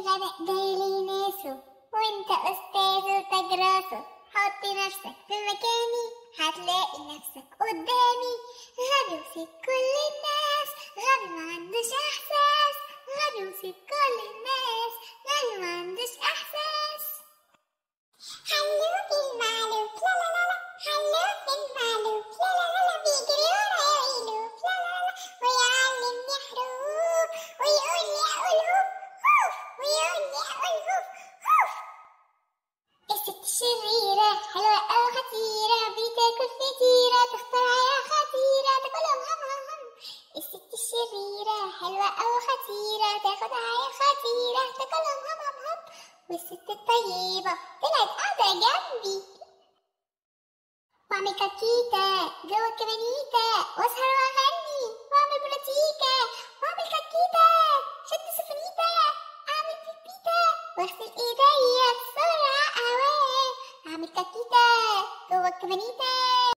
سابق دايلي ناسه وانت استاذ وتجراسه حط نفسك في مكاني هتلاقي نفسك قدامي غبي وسيب كل الناس غبي ما عندوش احساس غبي وسيب كل الناس غبي ما عندوش احساس حلوف المعلوف لا لا لا لا حلوف المعلوف لا لا لا لا بيجري ورا يلوف لا لا لا ويعلمني حروف ويقول لي اقول هوف هوف ويقول لي اقول هوف هوف الست الشريرة حلوة أو خطيرة بتاكل فطيرة تخترع يا خطيرة تاكلهم هم هم هم الست الشريرة حلوة أو خطيرة تاخدها يا خطيرة تاكلهم هم هم هم والست الطيبة طلعت قاعدة جنبي واعمل كاكيتا جوه الكبانيتا واسهر واغني واعمل بلاتيكا واعمل كاكيتا شد سفنيتا اعمل بيبيتا واغسل ايديا بسرعة اوام اعمل كاكيتا جوه الكبانيتا